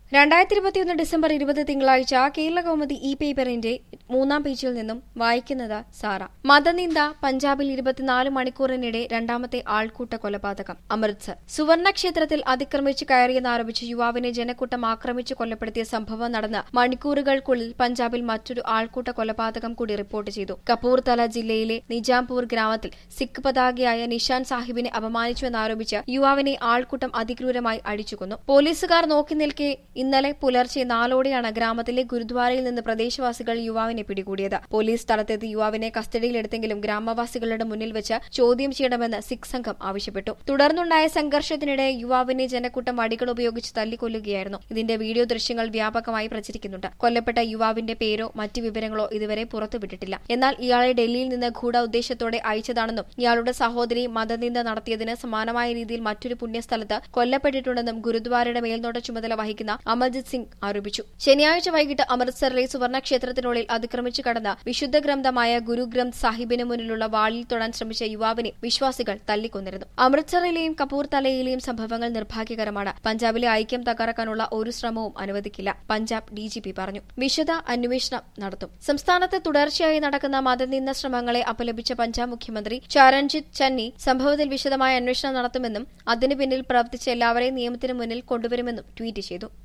രണ്ടായിരത്തി ഇരുപത്തിയൊന്ന് ഡിസംബർ ഇരുപത് തിങ്കളാഴ്ച കേരള കൗമുദി ഇ പേപ്പറിന്റെ മൂന്നാം പേജിൽ നിന്നും വായിക്കുന്നത് സാറ മതനിന്ദ പഞ്ചാബിൽ ഇരുപത്തിനാല് മണിക്കൂറിനിടെ രണ്ടാമത്തെ ആൾക്കൂട്ട കൊലപാതകം അമൃത്സർ സുവർണ ക്ഷേത്രത്തിൽ അതിക്രമിച്ച് കയറിയെന്നാരോപിച്ച് യുവാവിനെ ജനക്കൂട്ടം ആക്രമിച്ച് കൊലപ്പെടുത്തിയ സംഭവം നടന്ന് മണിക്കൂറുകൾക്കുള്ളിൽ പഞ്ചാബിൽ മറ്റൊരു ആൾക്കൂട്ട കൊലപാതകം കൂടി റിപ്പോർട്ട് ചെയ്തു കപൂർതല ജില്ലയിലെ നിജാംപൂർ ഗ്രാമത്തിൽ സിഖ് പതാകയായ നിഷാൻ സാഹിബിനെ അപമാനിച്ചുവെന്നാരോപിച്ച് യുവാവിനെ ആൾക്കൂട്ടം അതിക്രൂരമായി അടിച്ചുകൊന്നു പോലീസുകാർ നോക്കി നിൽക്കെ ഇന്നലെ പുലർച്ചെ നാലോടെയാണ് ഗ്രാമത്തിലെ ഗുരുദ്വാരയിൽ നിന്ന് പ്രദേശവാസികൾ യുവാവിനെ പിടികൂടിയത് പോലീസ് സ്ഥലത്തെത്തി യുവാവിനെ കസ്റ്റഡിയിലെടുത്തെങ്കിലും ഗ്രാമവാസികളുടെ മുന്നിൽ വെച്ച് ചോദ്യം ചെയ്യണമെന്ന് സിഖ് സംഘം ആവശ്യപ്പെട്ടു തുടർന്നുണ്ടായ സംഘർഷത്തിനിടെ യുവാവിനെ ജനക്കൂട്ടം വടികൾ ഉപയോഗിച്ച് തല്ലിക്കൊല്ലുകയായിരുന്നു ഇതിന്റെ വീഡിയോ ദൃശ്യങ്ങൾ വ്യാപകമായി പ്രചരിക്കുന്നുണ്ട് കൊല്ലപ്പെട്ട യുവാവിന്റെ പേരോ മറ്റു വിവരങ്ങളോ ഇതുവരെ പുറത്തുവിട്ടിട്ടില്ല എന്നാൽ ഇയാളെ ഡൽഹിയിൽ നിന്ന് ഗൂഢ ഉദ്ദേശത്തോടെ അയച്ചതാണെന്നും ഇയാളുടെ സഹോദരി മതനിന്ദ നടത്തിയതിന് സമാനമായ രീതിയിൽ മറ്റൊരു പുണ്യസ്ഥലത്ത് കൊല്ലപ്പെട്ടിട്ടുണ്ടെന്നും ഗുരുദ്വാരയുടെ മേൽനോട്ട ചുമതല വഹിക്കുന്ന അമർജിത് സിംഗ് ആരോപിച്ചു ശനിയാഴ്ച വൈകിട്ട് അമൃത്സറിലെ സുവർണ ക്ഷേത്രത്തിനുള്ളിൽ അതിക്രമിച്ചു കടന്ന വിശുദ്ധ ഗ്രന്ഥമായ ഗുരു ഗ്രന്ഥ് സാഹിബിന് മുന്നിലുള്ള വാളിൽ തൊടാൻ ശ്രമിച്ച യുവാവിനെ വിശ്വാസികൾ തല്ലിക്കൊന്നിരുന്നു അമൃത്സറിലെയും കപൂർതലയിലെയും സംഭവങ്ങൾ നിർഭാഗ്യകരമാണ് പഞ്ചാബിലെ ഐക്യം തകർക്കാനുള്ള ഒരു ശ്രമവും അനുവദിക്കില്ല പഞ്ചാബ് ഡിജിപി പറഞ്ഞു വിശദ അന്വേഷണം നടത്തും സംസ്ഥാനത്ത് തുടർച്ചയായി നടക്കുന്ന മതനിന്ദ ശ്രമങ്ങളെ അപലപിച്ച പഞ്ചാബ് മുഖ്യമന്ത്രി ചരൺജിത് ചന്നി സംഭവത്തിൽ വിശദമായ അന്വേഷണം നടത്തുമെന്നും അതിനു പിന്നിൽ പ്രവർത്തിച്ച എല്ലാവരെയും നിയമത്തിന് മുന്നിൽ കൊണ്ടുവരുമെന്നും ട്വീറ്റ് ചെയ്തു